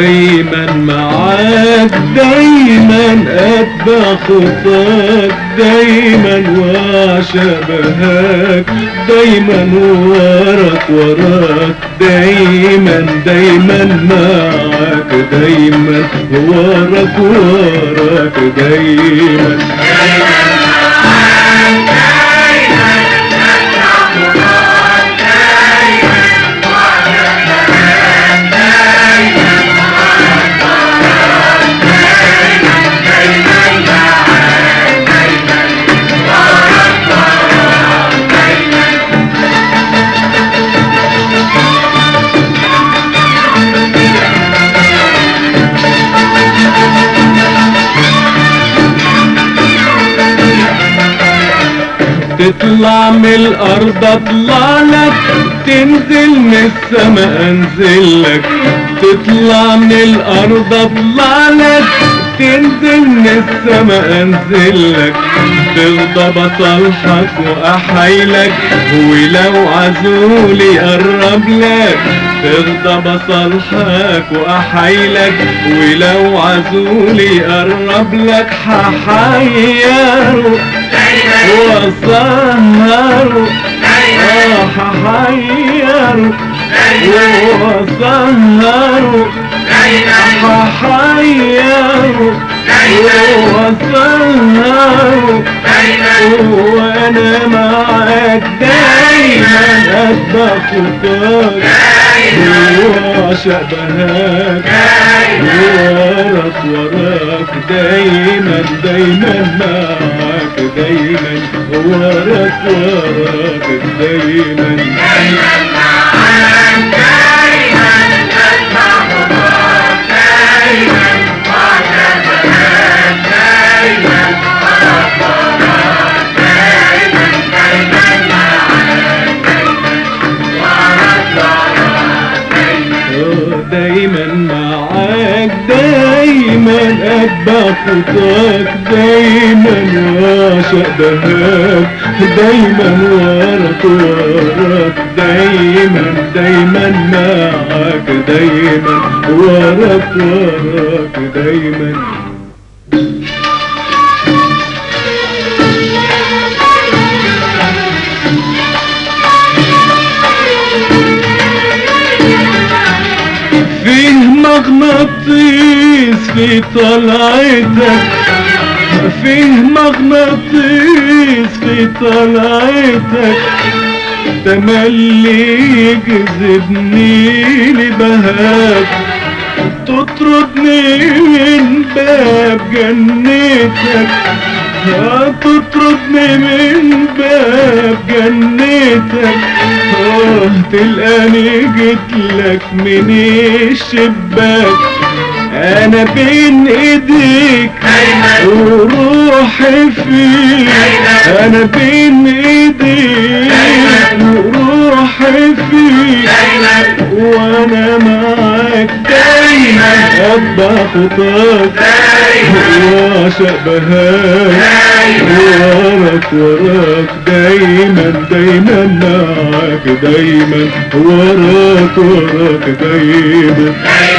دايما معاك دايما اتبع خطاك دايما واعشق بهاك دايما وراك وراك دايما دايما معاك دايما وراك وراك دايما تطلع من الارض اطلع لك تنزل من السما انزل لك تطلع من الارض اطلع لك تنزل من السما انزل لك تغضب اصالحك واحايلك ولو عزولي قرب لك تغضب اصالحك واحايلك ولو عزولي قرب لك ححيره وسهروا اه ححيروا وسهروا ححيروا وسهروا وانا معاك دايما اتبع خطاك وعشق بهاك وراك وراك دايما دايما معاك دايما وراك وراك دايما آه، دايما معاك دايما اتبع خطاك دايما وعشق بهاك دايما وراك وراك دايما دايما معاك دايما وراك وراك دايما فيه مغناطيس في طلعتك فيه مغناطيس في طلعتك تملي يجذبني لبهاك تطردني من باب جنتك تطردني من باب جنتك اه تلقاني جيتلك من الشباك انا بين ايديك وروحي فيك انا بين ايديك وروحي فيك وانا معاك دايما اتبع خطاك وعشق بهاك وراك وراك دايما دايما معاك دايما وراك وراك دايما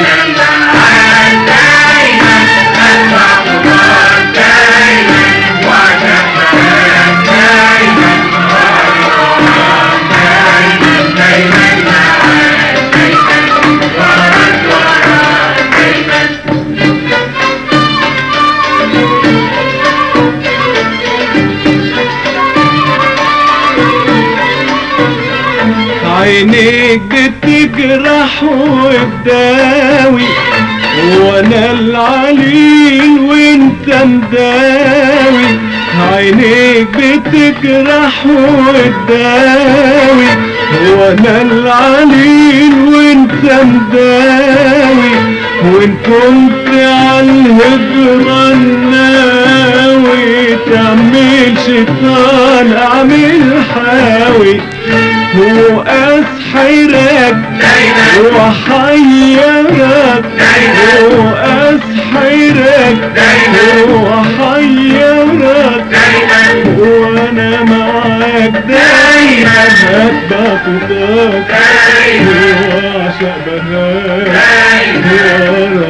عينيك بتجرح وتداوي وانا العليل وانت مداوي عينيك بتجرح وتداوي وانا العليل وانت مداوي وان كنت عالهجرة ناوي تعمل شيطان اعمل حاوي هو أسحرك وحيرك هو أسحرك وحيرك وانا معاك دايما اتبع خطاك وعشق بهاك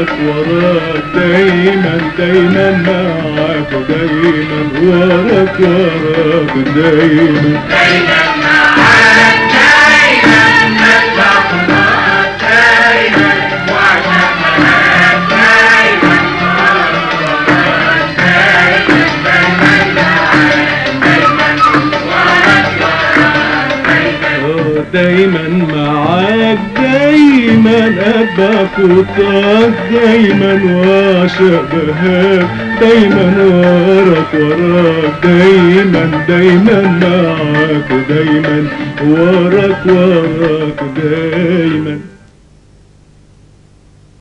دايما معاك دايما وراك وراك دايما دايما معاك دايما نسبح وراك دايما وعشان معاك دايما وراك وراك دايما دايما معاك دايما وراك وراك دايما دايما معاك دايما أبقى خطاك دايما وعشق بهاك دايما وراك وراك دايما دايما معاك دايما وراك وراك دايما